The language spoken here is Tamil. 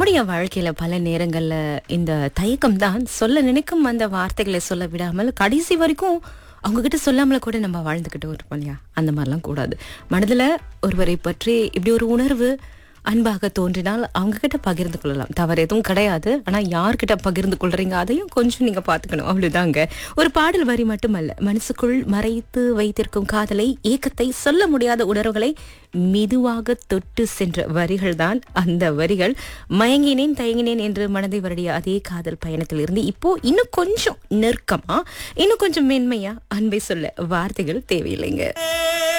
நம்முடைய வாழ்க்கையில பல நேரங்கள்ல இந்த தயக்கம் தான் சொல்ல நினைக்கும் அந்த வார்த்தைகளை சொல்ல விடாமல் கடைசி வரைக்கும் அவங்க கிட்ட சொல்லாமல கூட நம்ம வாழ்ந்துக்கிட்டு இருப்போம் இல்லையா அந்த மாதிரிலாம் கூடாது மனதுல ஒருவரை பற்றி இப்படி ஒரு உணர்வு அன்பாக தோன்றினால் அவங்க கிட்ட பகிர்ந்து கொள்ளலாம் தவறு எதுவும் கிடையாது ஆனா யார்கிட்ட பகிர்ந்து கொள்றீங்க அதையும் கொஞ்சம் நீங்க பாத்துக்கணும் அவ்வளவுதாங்க ஒரு பாடல் வரி மட்டுமல்ல மனசுக்குள் மறைத்து வைத்திருக்கும் காதலை ஏக்கத்தை சொல்ல முடியாத உணர்வுகளை மெதுவாக தொட்டு சென்ற வரிகள் தான் அந்த வரிகள் மயங்கினேன் தயங்கினேன் என்று மனதை வருடிய அதே காதல் பயணத்தில் இருந்து இப்போ இன்னும் கொஞ்சம் நெருக்கமா இன்னும் கொஞ்சம் மென்மையா அன்பை சொல்ல வார்த்தைகள் தேவையில்லைங்க